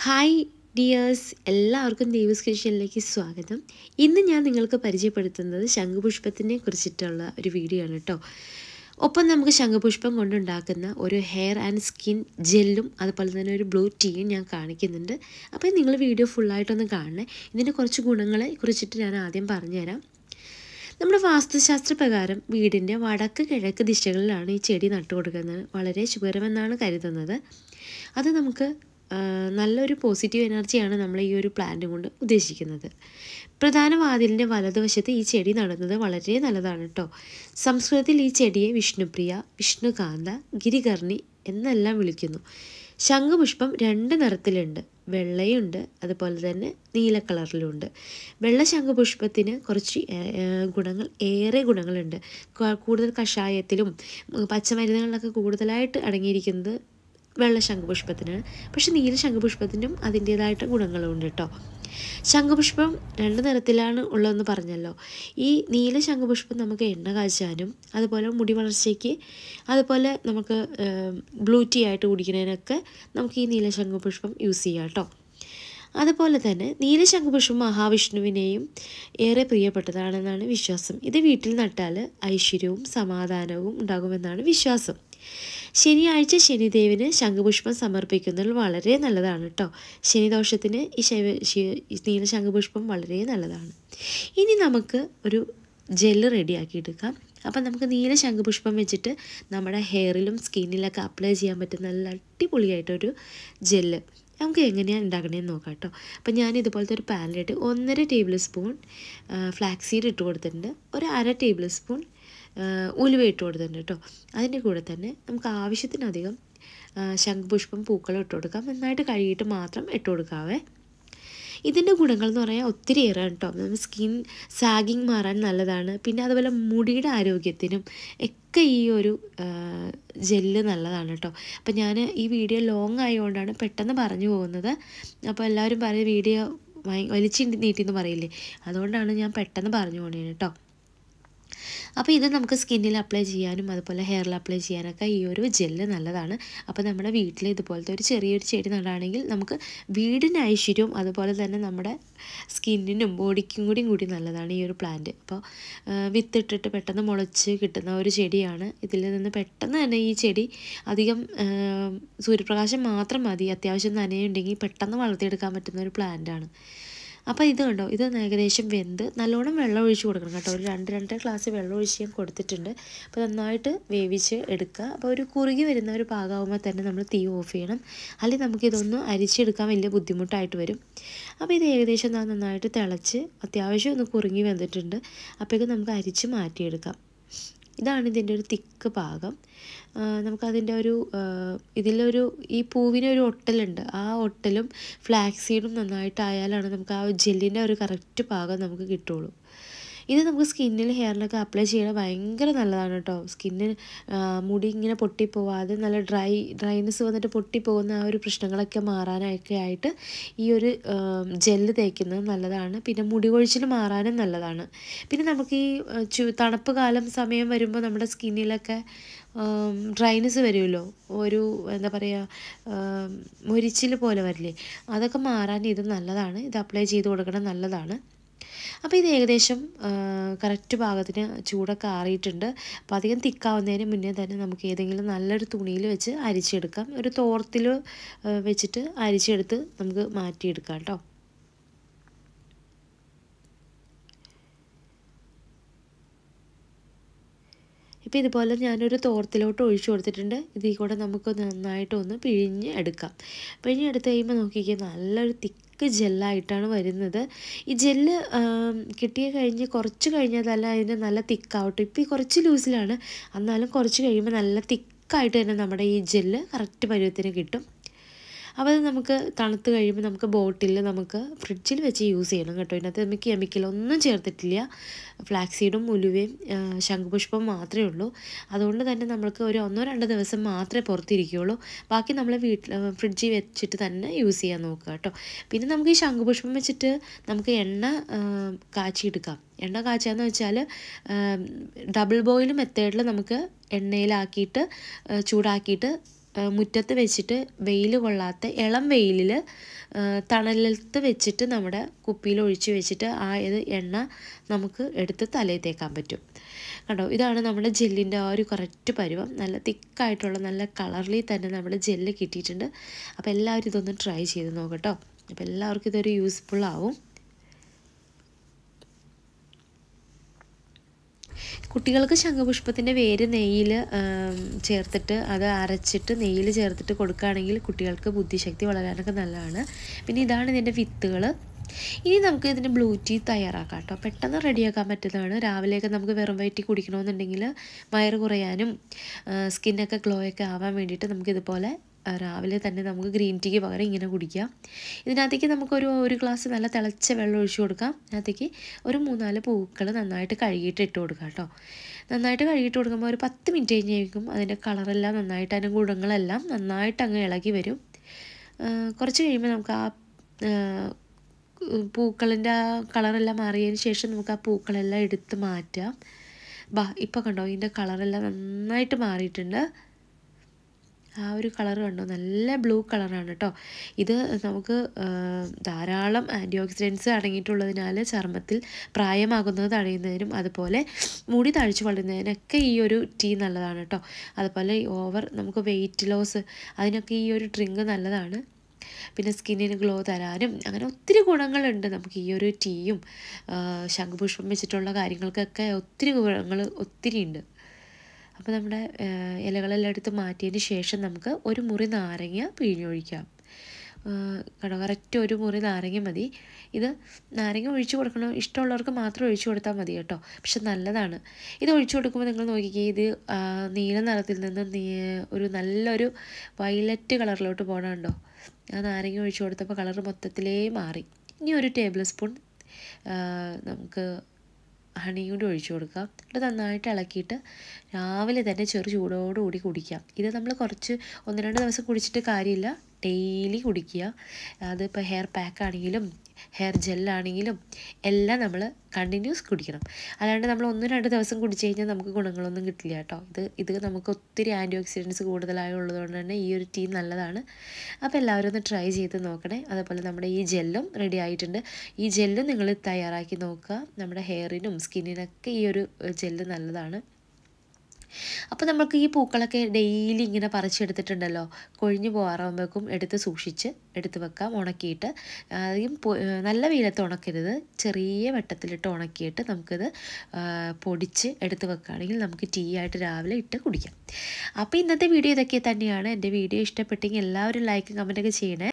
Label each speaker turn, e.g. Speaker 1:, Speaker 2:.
Speaker 1: hi dears എല്ലാവർക്കും ദേവസ് കിച്ചണിലേക്ക് സ്വാഗതം ഇന്ന് ഞാൻ നിങ്ങൾക്ക് പരിചയപ്പെടുത്തുന്നത് ശംഖുപുഷ്പത്തിനെ കുറിച്ചിട്ടുള്ള ഒരു വീഡിയോ ആണ് കേട്ടോ ഒപ്പം നമുക്ക് ശംഖുപുഷ്പം കൊണ്ടുണ്ടാക്കുന്ന ഒരു ഹെയർ ആൻഡ് സ്കിൻ ജെല്ലും അതുപോലെ തന്നെ ഒരു ബ്ലൂ ടീയും ഞാൻ കാണിക്കുന്നുണ്ട് അപ്പോൾ നിങ്ങൾ വീഡിയോ ഫുള്ളായിട്ടൊന്ന് കാണണേ ഇതിൻ്റെ കുറച്ച് ഗുണങ്ങളെ കുറിച്ചിട്ട് ഞാൻ ആദ്യം പറഞ്ഞുതരാം നമ്മുടെ വാസ്തുശാസ്ത്ര പ്രകാരം വീടിൻ്റെ വടക്ക് കിഴക്ക് ദിശകളിലാണ് ഈ ചെടി നട്ടു കൊടുക്കുന്നത് വളരെ ശുഭകരമെന്നാണ് കരുതുന്നത് അത് നമുക്ക് ആ, നല്ലൊരു പോസിറ്റീവ് എനർജിയാണ് നമ്മൾ ഈ ഒരു പ്ലാന്റ് കൊണ്ട് ഉദ്ദേശിക്കുന്നത് പ്രധാന വാതിലിൻ്റെ വലതുവശത്ത് ഈ ചെടി നടുന്നത് വളരെ നല്ലതാണ് കേട്ടോ സംസ്കൃതത്തിൽ ഈ ചെടിയെ വിഷ്ണുപ്രിയ വിഷ്ണുകാന്ത ഗിരികർണി എന്നെല്ലാം വിളിക്കുന്നു ശംഖുപുഷ്പം രണ്ട് നിറത്തിലുണ്ട് വെള്ളയുണ്ട് അതുപോലെ തന്നെ നീല കളറിലുണ്ട് വെള്ള ശംഖുപുഷ്പത്തിന് കുറച്ച് ഏ- ഏ, ഗുണങ്ങൾ ഏറെ ഗുണങ്ങളുണ്ട് ക- കൂടുതൽ കഷായത്തിലും ഉം, പച്ചമരുന്നുകളിലൊക്കെ കൂടുതലായിട്ട് അടങ്ങിയിരിക്കുന്നത് വെള്ള ശംഖുപുഷ്പത്തിനാണ് പക്ഷെ നീല ശംഖുപുഷ്പത്തിനും അതിൻ്റേതായിട്ട് ഗുണങ്ങളുണ്ട് കേട്ടോ ശംഖുപുഷ്പം രണ്ട് നിറത്തിലാണ് ഉള്ളതെന്ന് പറഞ്ഞല്ലോ ഈ നീല ശംഖുപുഷ്പം നമുക്ക് എണ്ണ കാച്ചാനും അതുപോലെ മുടി വളർച്ചയ്ക്ക് അതുപോലെ നമുക്ക് ബ്ലൂ ടീ ആയിട്ട് കുടിക്കുന്നതിനൊക്കെ നമുക്ക് ഈ നീല ശംഖുപുഷ്പം യൂസ് ചെയ്യാം കേട്ടോ അതുപോലെ തന്നെ നീലശംഖുപുഷ്പം മഹാവിഷ്ണുവിനെയും ഏറെ പ്രിയപ്പെട്ടതാണെന്നാണ് വിശ്വാസം ഇത് വീട്ടിൽ നട്ടാൽ ഐശ്വര്യവും സമാധാനവും ഉണ്ടാകുമെന്നാണ് വിശ്വാസം ശനിയാഴ്ച ശനിദേവിന് ശംഖുപുഷ്പം സമർപ്പിക്കുന്നത് വളരെ നല്ലതാണ് കേട്ടോ ശനിദോഷത്തിന് ഈ ശൈവ ശി- ഈ നീല ശംഖുപുഷ്പം വളരെ നല്ലതാണ് ഇനി നമുക്ക് ഒരു ജെല്ല് റെഡിയാക്കി എടുക്കാം അപ്പം നമുക്ക് നീല ശംഖുപുഷ്പം വെച്ചിട്ട് നമ്മുടെ ഹെയറിലും സ്കിന്നിലൊക്കെ അപ്ലൈ ചെയ്യാൻ പറ്റുന്ന നല്ല അടിപൊളിയായിട്ടൊരു ജെല്ല് നമുക്ക് എങ്ങനെയാണ് ഉണ്ടാക്കണേന്ന് നോക്കാം കേട്ടോ അപ്പം ഞാൻ ഇതുപോലത്തെ ഒരു പാനിലിട്ട് ഒന്നര ടേബിൾ സ്പൂൺ ഫ്ലാക്സ് സീഡ് ഇട്ട് കൊടുത്തിട്ടുണ്ട് ഒരു അര ടേബിൾ സ്പൂൺ ഉലുവ ഇട്ട് കൊടുത്തിട്ടുണ്ട് കേട്ടോ അതിൻ്റെ കൂടെ തന്നെ നമുക്ക് ആവശ്യത്തിനധികം ആ, ശംഖുപുഷ്പം പൂക്കൾ ഇട്ട് കൊടുക്കാം നന്നായിട്ട് കഴുകിയിട്ട് മാത്രം ഇട്ട് കൊടുക്കാവേ ഇതിൻ്റെ ഗുണങ്ങൾ എന്ന് പറയാൻ ഒത്തിരി ഏറെ കേട്ടോ നമ്മൾ സ്കിൻ സാഗിങ് മാറാൻ നല്ലതാണ് പിന്നെ അതുപോലെ മുടിയുടെ ആരോഗ്യത്തിനും ഒക്കെ ഈ ഒരു ജെല്ല് നല്ലതാണ് കേട്ടോ അപ്പം ഞാൻ ഈ വീഡിയോ ലോങ് ആയതുകൊണ്ടാണ് പെട്ടെന്ന് പറഞ്ഞു പോകുന്നത് അപ്പോൾ എല്ലാവരും പറയും വീഡിയോ വലിച്ചു നീട്ടിന്ന് പറയില്ലേ അതുകൊണ്ടാണ് ഞാൻ പെട്ടെന്ന് പറഞ്ഞു പോണേ കേട്ടോ അപ്പോൾ ഇത് നമുക്ക് സ്കിന്നിൽ അപ്ലൈ ചെയ്യാനും അതുപോലെ ഹെയറിൽ അപ്ലൈ ചെയ്യാനൊക്കെ ഈ ഒരു ജെല്ല് നല്ലതാണ് അപ്പോൾ നമ്മുടെ വീട്ടിൽ ഇതുപോലത്തെ ഒരു ചെറിയൊരു ചെടി നടാണെങ്കിൽ നമുക്ക് വീടിന് ഐശ്വര്യവും അതുപോലെ തന്നെ നമ്മുടെ സ്കിന്നിനും ബോഡിക്കും കൂടിയും കൂടി നല്ലതാണ് ഈ ഒരു പ്ലാന്റ് അപ്പോൾ ആ, വിത്തിട്ടിട്ട് പെട്ടെന്ന് മുളച്ച് കിട്ടുന്ന ഒരു ചെടിയാണ് ഇതിൽ നിന്ന് പെട്ടെന്ന് തന്നെ ഈ ചെടി അധികം ആ, സൂര്യപ്രകാശം മാത്രം മതി അത്യാവശ്യം നനയുണ്ടെങ്കിൽ പെട്ടെന്ന് വളർത്തിയെടുക്കാൻ പറ്റുന്ന ഒരു പ്ലാന്റാണ് അപ്പോൾ ഇത് കണ്ടോ ഇത് ഏകദേശം വെന്ത് നല്ലോണം വെള്ളം ഒഴിച്ച് കൊടുക്കണം കേട്ടോ ഒരു രണ്ട് രണ്ടര ഗ്ലാസ് വെള്ളം ഒഴിച്ച് ഞാൻ കൊടുത്തിട്ടുണ്ട് അപ്പോൾ നന്നായിട്ട് വേവിച്ച് എടുക്കുക അപ്പോൾ ഒരു കുറുകി വരുന്ന ഒരു പാകമാകുമ്പോൾ തന്നെ നമ്മൾ തീ ഓഫ് ചെയ്യണം അല്ലെങ്കിൽ നമുക്കിതൊന്ന് അരിച്ചെടുക്കാൻ വലിയ ബുദ്ധിമുട്ടായിട്ട് വരും അപ്പോൾ ഇത് ഏകദേശം ദാ നന്നായിട്ട് തിളച്ച് അത്യാവശ്യം ഒന്ന് കുറുങ്ങി വെന്തിട്ടുണ്ട് അപ്പോഴേക്കും നമുക്ക് അരിച്ച് മാറ്റിയെടുക്കാം ഇതാണ് ഇതിൻ്റെ ഒരു തിക്ക് പാകം ആ, നമുക്കതിൻ്റെ ഒരു ആ, ഇതിലൊരു ഈ പൂവിനൊരു ഒട്ടലുണ്ട് ആ ഒട്ടലും ഫ്ലാക്സീഡും നന്നായിട്ടായാലാണ് നമുക്ക് ആ ജെല്ലിൻ്റെ ഒരു കറക്റ്റ് പാകം നമുക്ക് കിട്ടുള്ളൂ ഇത് നമുക്ക് സ്കിന്നിൽ ഹെയറിലൊക്കെ അപ്ലൈ ചെയ്യണത് ഭയങ്കര നല്ലതാണ് കേട്ടോ സ്കിന്നിന് മുടി ഇങ്ങനെ പൊട്ടിപ്പോവാതെ നല്ല ഡ്രൈ ഡ്രൈനെസ് വന്നിട്ട് പൊട്ടിപ്പോകുന്ന ആ ഒരു പ്രശ്നങ്ങളൊക്കെ മാറാനൊക്കെ ആയിട്ട് ഈ ഒരു ജെല്ല് തേക്കുന്നത് നല്ലതാണ് പിന്നെ മുടി കൊഴിച്ചിൽ മാറാനും നല്ലതാണ് പിന്നെ നമുക്ക് ഈ ആ, ചു തണുപ്പ് കാലം സമയം വരുമ്പോൾ നമ്മുടെ സ്കിന്നിലൊക്കെ ഡ്രൈനെസ് വരുമല്ലോ ഒരു എന്താ പറയുക മുരിച്ചിൽ പോലെ വരില്ലേ അതൊക്കെ മാറാൻ ഇത് നല്ലതാണ് ഇത് അപ്ലൈ ചെയ്ത് കൊടുക്കണം നല്ലതാണ് അപ്പോൾ ഇത് ഏകദേശം കറക്റ്റ് പാകത്തിന് ചൂടൊക്കെ ആറിയിട്ടുണ്ട് അപ്പോൾ അധികം തിക്കാവുന്നതിന് മുന്നേ തന്നെ നമുക്ക് ഏതെങ്കിലും നല്ലൊരു തുണിയിൽ വെച്ച് അരിച്ചെടുക്കാം ഒരു തോർത്തിൽ വെച്ചിട്ട് അരിച്ചെടുത്ത് നമുക്ക് മാറ്റിയെടുക്കാം കേട്ടോ ഇപ്പോൾ ഇതുപോലെ ഞാനൊരു തോർത്തിലോട്ട് ഒഴിച്ചു കൊടുത്തിട്ടുണ്ട് ഇതിൽ കൂടെ നമുക്ക് നന്നായിട്ട് ഒന്ന് പിഴിഞ്ഞ് എടുക്കാം പിഴിഞ്ഞ് എടുത്ത് കഴിയുമ്പോൾ നോക്കിക്കുക നല്ലൊരു തിക്ക് ജെല്ലായിട്ടാണ് വരുന്നത് ഈ ജെല്ല് കിട്ടിയ കഴിഞ്ഞ് കുറച്ച് കഴിഞ്ഞതല്ല അതിന് നല്ല തിക്കാവട്ടെ ഇപ്പോൾ ഈ കുറച്ച് ലൂസിലാണ് എന്നാലും കുറച്ച് കഴിയുമ്പോൾ നല്ല തിക്കായിട്ട് തന്നെ നമ്മുടെ ഈ ജെല്ല് കറക്റ്റ് പരുവത്തിന് കിട്ടും അപ്പോൾ അത് നമുക്ക് തണുത്ത് കഴിയുമ്പോൾ നമുക്ക് ബോട്ടിൽ നമുക്ക് ഫ്രിഡ്ജിൽ വെച്ച് യൂസ് ചെയ്യണം കേട്ടോ ഇതിനകത്ത് നമുക്ക് കെമിക്കൽ ഒന്നും ചേർത്തിട്ടില്ല ഫ്ലാക്സീഡും ഉലുവയും ആ, ശംഖുപുഷ്പവും മാത്രമേ ഉള്ളൂ അതുകൊണ്ട് തന്നെ നമ്മൾക്ക് ഒരു ഒന്നോ രണ്ടോ ദിവസം മാത്രമേ പുറത്തിരിക്കുകയുള്ളൂ ബാക്കി നമ്മൾ വീട്ടിൽ ഫ്രിഡ്ജിൽ വെച്ചിട്ട് തന്നെ യൂസ് ചെയ്യാൻ നോക്കുക കേട്ടോ പിന്നെ നമുക്ക് ഈ ശംഖുപുഷ്പം വെച്ചിട്ട് നമുക്ക് എണ്ണ ആ, കാച്ചിയെടുക്കാം എണ്ണ കാച്ചാന്ന് വെച്ചാൽ ഡബിൾ ബോയിൽ മെത്തേഡിൽ നമുക്ക് എണ്ണയിലാക്കിയിട്ട് ആ, ചൂടാക്കിയിട്ട് ആ, മുറ്റത്ത് വെച്ചിട്ട് വെയിൽ കൊള്ളാത്ത ഇളം വെയിലിൽ തണലത്ത് വെച്ചിട്ട് നമ്മുടെ കുപ്പിയിൽ ഒഴിച്ച് വെച്ചിട്ട് ആ ഇത് എണ്ണ നമുക്ക് എടുത്ത് തലയിൽ തേക്കാൻ പറ്റും കണ്ടോ ഇതാണ് നമ്മുടെ ജെല്ലിൻ്റെ ആ ഒരു കറക്റ്റ് പരുവം നല്ല തിക്കായിട്ടുള്ള നല്ല കളറിൽ തന്നെ നമ്മുടെ ജെല്ല് കിട്ടിയിട്ടുണ്ട് അപ്പോൾ എല്ലാവരും ഇതൊന്ന് ട്രൈ ചെയ്ത് നോക്കട്ടോ അപ്പോൾ എല്ലാവർക്കും ഇതൊരു യൂസ്ഫുൾ ആവും കുട്ടികൾക്ക് ശംഖുപുഷ്പത്തിൻ്റെ വേര് നെയ്യിൽ ചേർത്തിട്ട് അത് അരച്ചിട്ട് നെയ്യിൽ ചേർത്തിട്ട് കൊടുക്കുകയാണെങ്കിൽ കുട്ടികൾക്ക് ബുദ്ധിശക്തി വളരാനൊക്കെ നല്ലതാണ് പിന്നെ ഇതാണ് ഇതിൻ്റെ വിത്തുകൾ ഇനി നമുക്ക് ഇതിന് ബ്ലൂ ടീ തയ്യാറാക്കാം കേട്ടോ പെട്ടെന്ന് റെഡിയാക്കാൻ പറ്റുന്നതാണ് രാവിലെയൊക്കെ നമുക്ക് വെറും വയറ്റി കുടിക്കണമെന്നുണ്ടെങ്കിൽ വയറ് കുറയാനും സ്കിന്നൊക്കെ ഗ്ലോ ഒക്കെ ആവാൻ വേണ്ടിയിട്ട് നമുക്കിതുപോലെ ആ, രാവിലെ തന്നെ നമുക്ക് ഗ്രീൻ ടീക്ക് പകരം ഇങ്ങനെ കുടിക്കാം ഇതിനകത്തേക്ക് നമുക്കൊരു ഒരു ഗ്ലാസ് നല്ല തിളച്ച വെള്ളം ഒഴിച്ചു കൊടുക്കാം അതിനകത്തേക്ക് ഒരു മൂന്നാല് പൂക്കൾ നന്നായിട്ട് കഴുകിയിട്ട് ഇട്ട് കൊടുക്കാം കേട്ടോ നന്നായിട്ട് കഴുകിയിട്ട് കൊടുക്കുമ്പോൾ ഒരു പത്ത് മിനിറ്റ് കഴിഞ്ഞേക്കും അതിൻ്റെ കളറെല്ലാം നന്നായിട്ട് അതിൻ്റെ ഗുണങ്ങളെല്ലാം നന്നായിട്ട് അങ്ങ് ഇളകി വരും ആ, കുറച്ച് കഴിയുമ്പോൾ നമുക്ക് ആ ആ, പൂക്കളിൻ്റെ ആ കളറെല്ലാം മാറിയതിന് ശേഷം നമുക്ക് ആ പൂക്കളെല്ലാം എടുത്ത് മാറ്റാം ബാ ഇപ്പോൾ കണ്ടോ ഇതിൻ്റെ കളറെല്ലാം നന്നായിട്ട് മാറിയിട്ടുണ്ട് ആ ഒരു കളർ കണ്ടോ നല്ല ബ്ലൂ കളറാണ് കേട്ടോ ഇത് നമുക്ക് ആ, ധാരാളം ആൻറ്റി ഓക്സിഡൻസ് അടങ്ങിയിട്ടുള്ളതിനാൽ ചർമ്മത്തിൽ പ്രായമാകുന്നത് തടയുന്നതിനും അതുപോലെ മുടി തഴിച്ചു വളരുന്നതിനൊക്കെ ഈ ഒരു ടീ നല്ലതാണ് കേട്ടോ അതുപോലെ ഓവർ നമുക്ക് വെയിറ്റ് ലോസ് അതിനൊക്കെ ഈ ഒരു ഡ്രിങ്ക് നല്ലതാണ് പിന്നെ സ്കിന്നിന് ഗ്ലോ തരാനും അങ്ങനെ ഒത്തിരി ഗുണങ്ങളുണ്ട് നമുക്ക് ഈ ഒരു ടീയും ആ, ശംഖുപുഷ്പം വെച്ചിട്ടുള്ള കാര്യങ്ങൾക്കൊക്കെ ഒത്തിരി ഗുണങ്ങൾ ഒത്തിരി ഉണ്ട് അപ്പോൾ നമ്മുടെ ആ, ഇലകളെല്ലാം എടുത്ത് മാറ്റിയതിന് ശേഷം നമുക്ക് ഒരു മുറി നാരങ്ങ പിഴിഞ്ഞൊഴിക്കാം കട കറക്റ്റ് ഒരു മുറി നാരങ്ങ മതി ഇത് നാരങ്ങ ഒഴിച്ചു കൊടുക്കണം ഇഷ്ടമുള്ളവർക്ക് മാത്രം ഒഴിച്ചു കൊടുത്താൽ മതി കേട്ടോ പക്ഷെ നല്ലതാണ് ഇത് ഒഴിച്ചു കൊടുക്കുമ്പോൾ നിങ്ങൾ നോക്കിക്കേ ഇത് ആ, നീല നിറത്തിൽ നിന്ന് നീ ഒരു നല്ലൊരു വയലറ്റ് കളറിലോട്ട് പോകണുണ്ടോ ആ നാരങ്ങ ഒഴിച്ചു കൊടുത്തപ്പോൾ കളർ മൊത്തത്തിലേ മാറി ഇനി ഒരു ടേബിൾ സ്പൂൺ നമുക്ക് ഹണി കൂടി ഒഴിച്ചു കൊടുക്കാം എന്നിട്ട് നന്നായിട്ട് ഇളക്കിയിട്ട് രാവിലെ തന്നെ ചെറു ചൂടോടുകൂടി കുടിക്കാം ഇത് നമ്മൾ കുറച്ച് ഒന്ന് രണ്ട് ദിവസം കുടിച്ചിട്ട് കാര്യമില്ല ഡെയിലി കുടിക്കുക അതിപ്പോൾ ഹെയർ പാക്ക് ആണെങ്കിലും ഹെയർ ജെല്ലാണെങ്കിലും എല്ലാം നമ്മൾ കണ്ടിന്യൂസ് കുടിക്കണം അല്ലാണ്ട് നമ്മൾ ഒന്നും രണ്ട് ദിവസം കുടിച്ച് കഴിഞ്ഞാൽ നമുക്ക് ഗുണങ്ങളൊന്നും കിട്ടില്ല കേട്ടോ ഇത് ഇത് നമുക്ക് ഒത്തിരി ആൻറ്റി ഓക്സിഡൻസ് കൂടുതലായി ഉള്ളതുകൊണ്ട് തന്നെ ഈ ഒരു ടീ നല്ലതാണ് അപ്പോൾ എല്ലാവരും ഒന്ന് ട്രൈ ചെയ്ത് നോക്കണേ അതുപോലെ നമ്മുടെ ഈ ജെല്ലും റെഡി ആയിട്ടുണ്ട് ഈ ജെല്ലും നിങ്ങൾ തയ്യാറാക്കി നോക്കുക നമ്മുടെ ഹെയറിനും സ്കിന്നിനൊക്കെ ഈ ഒരു ജെല്ല് നല്ലതാണ് അപ്പോൾ നമുക്ക് ഈ പൂക്കളൊക്കെ ഡെയിലി ഇങ്ങനെ പറിച്ചെടുത്തിട്ടുണ്ടല്ലോ കൊഴിഞ്ഞു പോകാറാകുമ്പോഴേക്കും എടുത്ത് സൂക്ഷിച്ച് എടുത്ത് വെക്കാം ഉണക്കിയിട്ട് ആദ്യം പൊ- നല്ല വെയിലത്ത് ഉണക്കരുത് ചെറിയ വെട്ടത്തിലിട്ട് ഉണക്കിയിട്ട് നമുക്കിത് ആ, പൊടിച്ച് എടുത്ത് വെക്കുകയാണെങ്കിൽ നമുക്ക് ടീ ആയിട്ട് രാവിലെ ഇട്ട് കുടിക്കാം അപ്പോൾ ഇന്നത്തെ വീഡിയോ ഇതൊക്കെ തന്നെയാണ് എൻ്റെ വീഡിയോ ഇഷ്ടപ്പെട്ടെങ്കിൽ എല്ലാവരും ലൈക്കും കമൻറ്റൊക്കെ ചെയ്യണേ